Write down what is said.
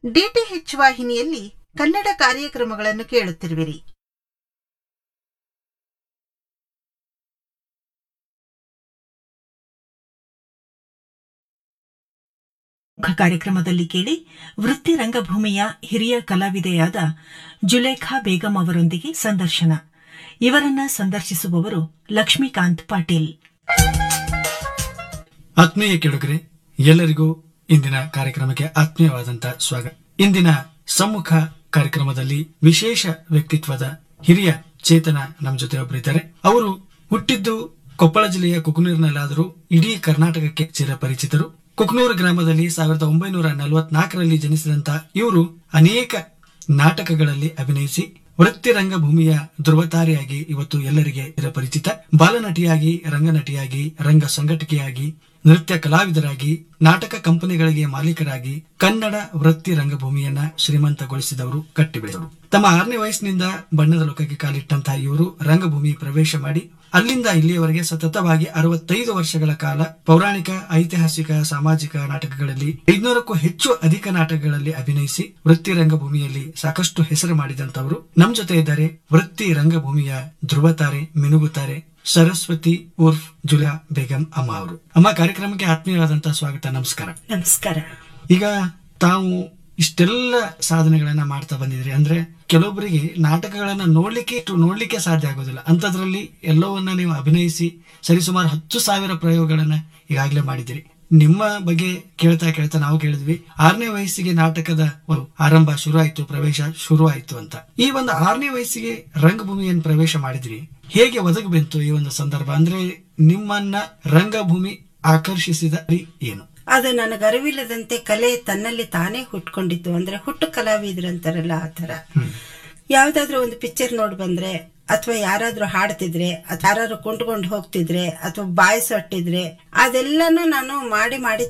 DTH ವಾಹಿನಿಯಲ್ಲಿ ಕನ್ನಡ ಕಾರ್ಯಕ್ರಮಗಳನ್ನು ಕೇಳುತ್ತಿರುವಿರಿ ಕಾರ್ಯಕ್ರಮದಲ್ಲಿ ಕೇಳಿ ವೃತ್ತಿ ರಂಗಭೂಮಿಯ ಹಿರಿಯ ಕಲಾವಿದೆಯಾದ ಜುಲೇಖಾ ಬೇಗಂ ಅವರೊಂದಿಗೆ ಸಂದರ್ಶನ ಇವರನ್ನ ಸಂದರ್ಶಿಸುವವರು ಲಕ್ಷ್ಮೀಕಾಂತ್ ಪಾಟೀಲ್ ಆತ್ಮೀಯ ಕೆಡುಗರೆ ಎಲ್ಲರಿಗೂ ಇಂದಿನ ಕಾರ್ಯಕ್ರಮಕ್ಕೆ ಆತ್ಮೀಯವಾದಂತಹ ಸ್ವಾಗತ ಇಂದಿನ ಸಮ್ಮುಖ ಕಾರ್ಯಕ್ರಮದಲ್ಲಿ ವಿಶೇಷ ವ್ಯಕ್ತಿತ್ವದ ಹಿರಿಯ ಚೇತನ ನಮ್ಮ ಜೊತೆ ಒಬ್ಬರಿದ್ದಾರೆ ಅವರು ಹುಟ್ಟಿದ್ದು ಕೊಪ್ಪಳ ಜಿಲ್ಲೆಯ ಕುಕನೂರಿನಲ್ಲಾದರೂ ಇಡೀ ಕರ್ನಾಟಕಕ್ಕೆ ಚಿರಪರಿಚಿತರು ಕುಕನೂರು ಗ್ರಾಮದಲ್ಲಿ ಸಾವಿರದ ಒಂಬೈನೂರ ನಲವತ್ನಾಲ್ಕರಲ್ಲಿ ಜನಿಸಿದಂತ ಇವರು ಅನೇಕ ನಾಟಕಗಳಲ್ಲಿ ಅಭಿನಯಿಸಿ ವೃತ್ತಿ ರಂಗಭೂಮಿಯ ಧ್ರುವತಾರೆಯಾಗಿ ಇವತ್ತು ಎಲ್ಲರಿಗೆ ಚಿರಪರಿಚಿತ ಬಾಲನಟಿಯಾಗಿ ರಂಗನಟಿಯಾಗಿ ರಂಗ ಸಂಘಟಕಿಯಾಗಿ ನೃತ್ಯ ಕಲಾವಿದರಾಗಿ ನಾಟಕ ಕಂಪನಿಗಳಿಗೆ ಮಾಲೀಕರಾಗಿ ಕನ್ನಡ ವೃತ್ತಿ ರಂಗಭೂಮಿಯನ್ನ ಶ್ರೀಮಂತಗೊಳಿಸಿದವರು ಕಟ್ಟಿಬೆಳೆದರು ತಮ್ಮ ಆರನೇ ವಯಸ್ಸಿನಿಂದ ಬಣ್ಣದ ಲೋಕಕ್ಕೆ ಕಾಲಿಟ್ಟಂತಹ ಇವರು ರಂಗಭೂಮಿ ಪ್ರವೇಶ ಮಾಡಿ ಅಲ್ಲಿಂದ ಇಲ್ಲಿಯವರೆಗೆ ಸತತವಾಗಿ ಅರವತ್ತೈದು ವರ್ಷಗಳ ಕಾಲ ಪೌರಾಣಿಕ ಐತಿಹಾಸಿಕ ಸಾಮಾಜಿಕ ನಾಟಕಗಳಲ್ಲಿ ಐದುನೂರಕ್ಕೂ ಹೆಚ್ಚು ಅಧಿಕ ನಾಟಕಗಳಲ್ಲಿ ಅಭಿನಯಿಸಿ ವೃತ್ತಿ ರಂಗಭೂಮಿಯಲ್ಲಿ ಸಾಕಷ್ಟು ಹೆಸರು ಮಾಡಿದಂತವರು ನಮ್ ಜೊತೆ ಇದ್ದಾರೆ ವೃತ್ತಿ ರಂಗಭೂಮಿಯ ಧ್ರುವತಾರೆ ಮಿನುಗುತ್ತಾರೆ ಸರಸ್ವತಿ ಉರ್ಫ್ ಜುಲಾ ಬೇಗಂ ಅಮ್ಮ ಅವರು ಅಮ್ಮ ಕಾರ್ಯಕ್ರಮಕ್ಕೆ ಆತ್ಮೀಯವಾದಂತಹ ಸ್ವಾಗತ ನಮಸ್ಕಾರ ನಮಸ್ಕಾರ ಈಗ ತಾವು ಇಷ್ಟೆಲ್ಲ ಸಾಧನೆಗಳನ್ನ ಮಾಡ್ತಾ ಬಂದಿದ್ರಿ ಅಂದ್ರೆ ಕೆಲವೊಬ್ಬರಿಗೆ ನಾಟಕಗಳನ್ನ ನೋಡ್ಲಿಕ್ಕೆ ಇಷ್ಟು ನೋಡ್ಲಿಕ್ಕೆ ಸಾಧ್ಯ ಆಗೋದಿಲ್ಲ ಅಂತದ್ರಲ್ಲಿ ಎಲ್ಲವನ್ನ ನೀವು ಅಭಿನಯಿಸಿ ಸರಿಸುಮಾರು ಹತ್ತು ಸಾವಿರ ಪ್ರಯೋಗಗಳನ್ನ ಈಗಾಗಲೇ ಮಾಡಿದಿರಿ ನಿಮ್ಮ ಬಗ್ಗೆ ಕೇಳ್ತಾ ಕೇಳ್ತಾ ನಾವು ಕೇಳಿದ್ವಿ ಆರನೇ ವಯಸ್ಸಿಗೆ ನಾಟಕದ ಒಂದು ಆರಂಭ ಶುರು ಆಯ್ತು ಪ್ರವೇಶ ಶುರು ಆಯ್ತು ಅಂತ ಈ ಒಂದು ಆರನೇ ವಯಸ್ಸಿಗೆ ರಂಗಭೂಮಿಯನ್ನು ಪ್ರವೇಶ ಮಾಡಿದ್ರಿ ಹೇಗೆ ಒದಗಿ ಬಂತು ಈ ಒಂದು ಸಂದರ್ಭ ಅಂದ್ರೆ ನಿಮ್ಮನ್ನ ರಂಗಭೂಮಿ ಆಕರ್ಷಿಸಿದ ರೀ ಏನು ಅದು ನನಗೆ ಅರಿವಿಲ್ಲದಂತೆ ಕಲೆ ತನ್ನಲ್ಲಿ ತಾನೇ ಹುಟ್ಕೊಂಡಿತ್ತು ಅಂದ್ರೆ ಹುಟ್ಟು ಕಲಾವಿದ್ರಂತಾರಲ್ಲ ಆ ತರ ಯಾವ್ದಾದ್ರು ಒಂದು ಪಿಕ್ಚರ್ ನೋಡ್ ಬಂದ್ರೆ ಅಥವಾ ಯಾರಾದ್ರೂ ಹಾಡ್ತಿದ್ರೆ ಅಥವಾ ಯಾರಾದ್ರೂ ಕೊಂಡ್ಕೊಂಡು ಹೋಗ್ತಿದ್ರೆ ಅಥವಾ ಬಾಯಿ ಸೊಟ್ಟಿದ್ರೆ ಅದೆಲ್ಲಾನು ನಾನು ಮಾಡಿ ಮಾಡಿ